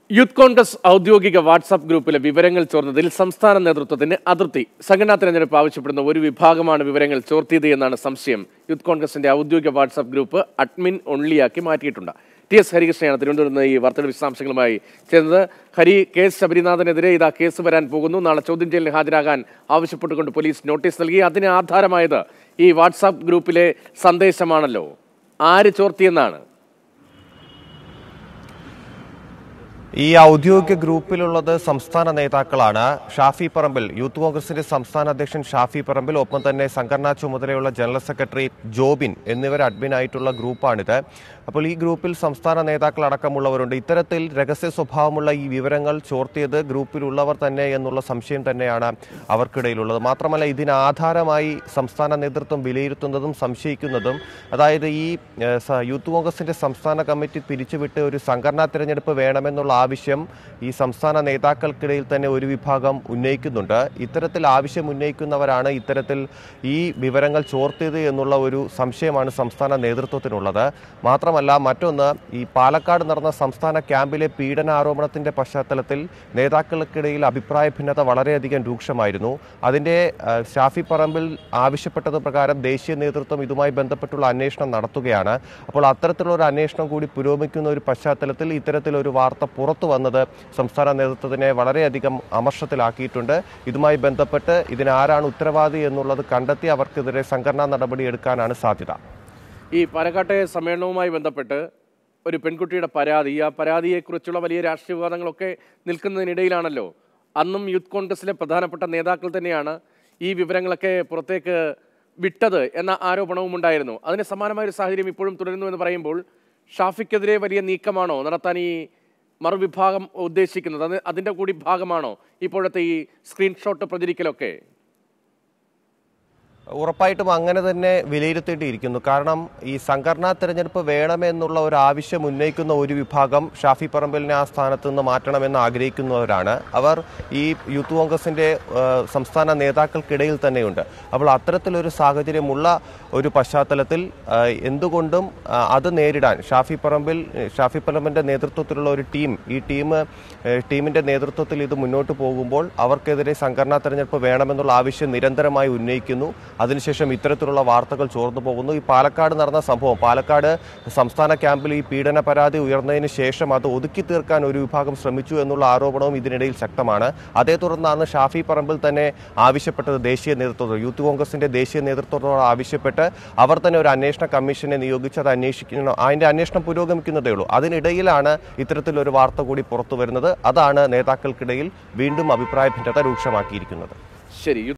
youth Congress ഔദ്യോഗിക WhatsApp ഗ്രൂപ്പിലെ വിവരങ്ങൾ ചോർന്നതിൽ സംസ്ഥാന നേതൃത്വത്തിന് അതൃപ്തി സംഘടനാ തെരഞ്ഞെടുപ്പ് ആവശ്യപ്പെടുന്ന ഒരു വിഭാഗമാണ് വിവരങ്ങൾ ചോർത്തിയത് എന്നാണ് സംശയം യൂത്ത് കോൺഗ്രസിന്റെ ഔദ്യോഗിക വാട്സാപ്പ് ഗ്രൂപ്പ് അഡ്മിൻ ഒൺലിയാക്കി മാറ്റിയിട്ടുണ്ട് ടി എസ് ഹരികൃഷ്ണയാണ് തിരുവനന്തപുരത്ത് നിന്ന് ഈ വാർത്തയുടെ വിശദാംശങ്ങളുമായി ചേർന്നത് ഹരി കെ എസ് ശബരിനാഥനെതിരെ ഇതാ കേസ് വരാൻ പോകുന്നു നാളെ ചോദ്യം ചെയ്യലിന് ഹാജരാകാൻ ആവശ്യപ്പെട്ടുകൊണ്ട് പോലീസ് നോട്ടീസ് നൽകി അതിന് ആധാരമായത് ഈ വാട്സാപ്പ് ഗ്രൂപ്പിലെ സന്ദേശമാണല്ലോ ആര് ചോർത്തിയെന്നാണ് ഈ ഔദ്യോഗിക ഗ്രൂപ്പിലുള്ളത് സംസ്ഥാന നേതാക്കളാണ് ഷാഫി പറമ്പിൽ യൂത്ത് കോൺഗ്രസിന്റെ സംസ്ഥാന അധ്യക്ഷൻ ഷാഫി പറമ്പിൽ ഒപ്പം തന്നെ സംഘടനാ ചുമതലയുള്ള ജനറൽ സെക്രട്ടറി ജോബിൻ എന്നിവർ അഡ്മിൻ ആയിട്ടുള്ള ഗ്രൂപ്പാണിത് അപ്പോൾ ഈ ഗ്രൂപ്പിൽ സംസ്ഥാന നേതാക്കൾ അടക്കമുള്ളവരുണ്ട് ഇത്തരത്തിൽ രഹസ്യ സ്വഭാവമുള്ള ഈ വിവരങ്ങൾ ചോർത്തിയത് ഗ്രൂപ്പിലുള്ളവർ തന്നെ എന്നുള്ള സംശയം തന്നെയാണ് അവർക്കിടയിലുള്ളത് മാത്രമല്ല ഇതിന് ആധാരമായി സംസ്ഥാന നേതൃത്വം വിലയിരുത്തുന്നതും സംശയിക്കുന്നതും അതായത് ഈ ഏഹ്, സ- യൂത്ത് കോൺഗ്രസിന്റെ സംസ്ഥാന കമ്മിറ്റി പിരിച്ചുവിട്ട് ഒരു സംഘടനാ തിരഞ്ഞെടുപ്പ് വേണമെന്നുള്ള ആവശ്യം ഈ സംസ്ഥാന നേതാക്കൾക്കിടയിൽ തന്നെ ഒരു വിഭാഗം ഉന്നയിക്കുന്നുണ്ട് ഇത്തരത്തിൽ ആവശ്യം ഉന്നയിക്കുന്നവരാണ് ഇത്തരത്തിൽ ഈ വിവരങ്ങൾ ചോർത്തിയത് എന്നുള്ള ഒരു സംശയമാണ് സംസ്ഥാന നേതൃത്വത്തിനുള്ളത് മാത്രമല്ല മറ്റൊന്ന് ഈ പാലക്കാട് നടന്ന സംസ്ഥാന ക്യാമ്പിലെ പീഡനാരോപണത്തിന്റെ പശ്ചാത്തലത്തിൽ നേതാക്കൾക്കിടയിൽ അഭിപ്രായ ഭിന്നത വളരെയധികം രൂക്ഷമായിരുന്നു അതിന്റെ ആ, ഷാഫി പറമ്പിൽ ആവശ്യപ്പെട്ടത് പ്രകാരം ദേശീയ നേതൃത്വം ഇതുമായി ബന്ധപ്പെട്ടുള്ള അന്വേഷണം നടത്തുകയാണ് അപ്പോൾ അത്തരത്തിലുള്ള ഒരു അന്വേഷണം കൂടി പുരോഗമിക്കുന്ന ഒരു പശ്ചാത്തലത്തിൽ ഇത്തരത്തിലൊരു വാർത്ത പുറത്തു വന്നത് സംസ്ഥാന നേതൃത്വത്തിനെ വളരെയധികം അമർഷത്തിലാക്കിയിട്ടുണ്ട് ഇതുമായി ബന്ധപ്പെട്ട് ഇതിനാരാണ് ഉത്തരവാദി എന്നുള്ളത് കണ്ടെത്തി അവർക്കെതിരെ സംഘടനാ നടപടി എടുക്കാനാണ് സാധ്യത ഈ പാലക്കാട്ടെ സമ്മേളനവുമായി ബന്ധപ്പെട്ട് ഒരു പെൺകുട്ടിയുടെ പരാതി ആ പരാതിയെക്കുറിച്ചുള്ള വലിയ രാഷ്ട്രീയ വിവാദങ്ങളൊക്കെ നിൽക്കുന്നതിനിടയിലാണല്ലോ അന്നും യൂത്ത് കോൺഗ്രസിലെ പ്രധാനപ്പെട്ട നേതാക്കൾ തന്നെയാണ് ഈ വിവരങ്ങളൊക്കെ പുറത്തേക്ക് വിട്ടത് എന്ന ആരോപണവും ഉണ്ടായിരുന്നു അതിന് സമാനമായ ഒരു സാഹചര്യം ഇപ്പോഴും തുടരുന്നു എന്ന് പറയുമ്പോൾ ഷാഫിക്കെതിരെ വലിയ നീക്കമാണോ നടത്താൻ ഈ മറുവിഭാഗം ഉദ്ദേശിക്കുന്നത് അത് അതിൻ്റെ കൂടി ഭാഗമാണോ ഇപ്പോഴത്തെ ഈ സ്ക്രീൻഷോട്ട് പ്രചരിക്കലൊക്കെ ഉറപ്പായിട്ടും അങ്ങനെ തന്നെ വിലയിരുത്തേണ്ടിയിരിക്കുന്നു കാരണം ഈ സംഘടനാ തെരഞ്ഞെടുപ്പ് വേണമെന്നുള്ള ഒരു ആവശ്യം ഉന്നയിക്കുന്ന ഒരു വിഭാഗം ഷാഫി പറമ്പലിനെ ആ സ്ഥാനത്ത് നിന്ന് മാറ്റണമെന്ന് ആഗ്രഹിക്കുന്നവരാണ് അവർ ഈ യൂത്ത് കോൺഗ്രസിന്റെ ഏഹ്, സംസ്ഥാന നേതാക്കൾക്കിടയിൽ തന്നെയുണ്ട് അപ്പോൾ അത്തരത്തിലൊരു സാഹചര്യമുള്ള ഒരു പശ്ചാത്തലത്തിൽ ഏഹ്, എന്തുകൊണ്ടും ആ, അത് നേരിടാൻ ഷാഫി പറമ്പിൽ ഷാഫി പറമ്പിന്റെ നേതൃത്വത്തിലുള്ള ഒരു ടീം ഈ ടീം ഏഹ്, ടീമിന്റെ നേതൃത്വത്തിൽ ഇത് മുന്നോട്ട് പോകുമ്പോൾ അവർക്കെതിരെ സംഘടനാ തെരഞ്ഞെടുപ്പ് വേണമെന്നുള്ള ആവശ്യം നിരന്തരമായി ഉന്നയിക്കുന്നു അതിനുശേഷം ഇത്തരത്തിലുള്ള വാർത്തകൾ ചോർന്നു പോകുന്നു ഈ പാലക്കാട് നടന്ന സംഭവം പാലക്കാട് സംസ്ഥാന ക്യാമ്പിൽ ഈ പീഡന പരാതി ഉയർന്നതിന് ശേഷം അത് ഒതുക്കി തീർക്കാൻ ഒരു വിഭാഗം ശ്രമിച്ചു എന്നുള്ള ആരോപണവും ഇതിനിടയിൽ ശക്തമാണ് അതേ തുടർന്നാണ് ഷാഫി പറമ്പിൽ തന്നെ ആവശ്യപ്പെട്ടത് ദേശീയ നേതൃത്വത്തോട് യൂത്ത് കോൺഗ്രസിന്റെ ദേശീയ നേതൃത്വത്തോട് ആവശ്യപ്പെട്ട് അവർ തന്നെ ഒരു അന്വേഷണ കമ്മീഷനെ നിയോഗിച്ച് അത് അന്വേഷിക്കണം അതിന്റെ അന്വേഷണം പുരോഗമിക്കുന്നതേ ഉള്ളൂ അതിനിടയിലാണ് ഇത്തരത്തിലൊരു വാർത്ത കൂടി പുറത്തു വരുന്നത് അതാണ് നേതാക്കൾക്കിടയിൽ വീണ്ടും അഭിപ്രായ ഭിന്നത രൂക്ഷമാക്കിയിരിക്കുന്നത് ശരി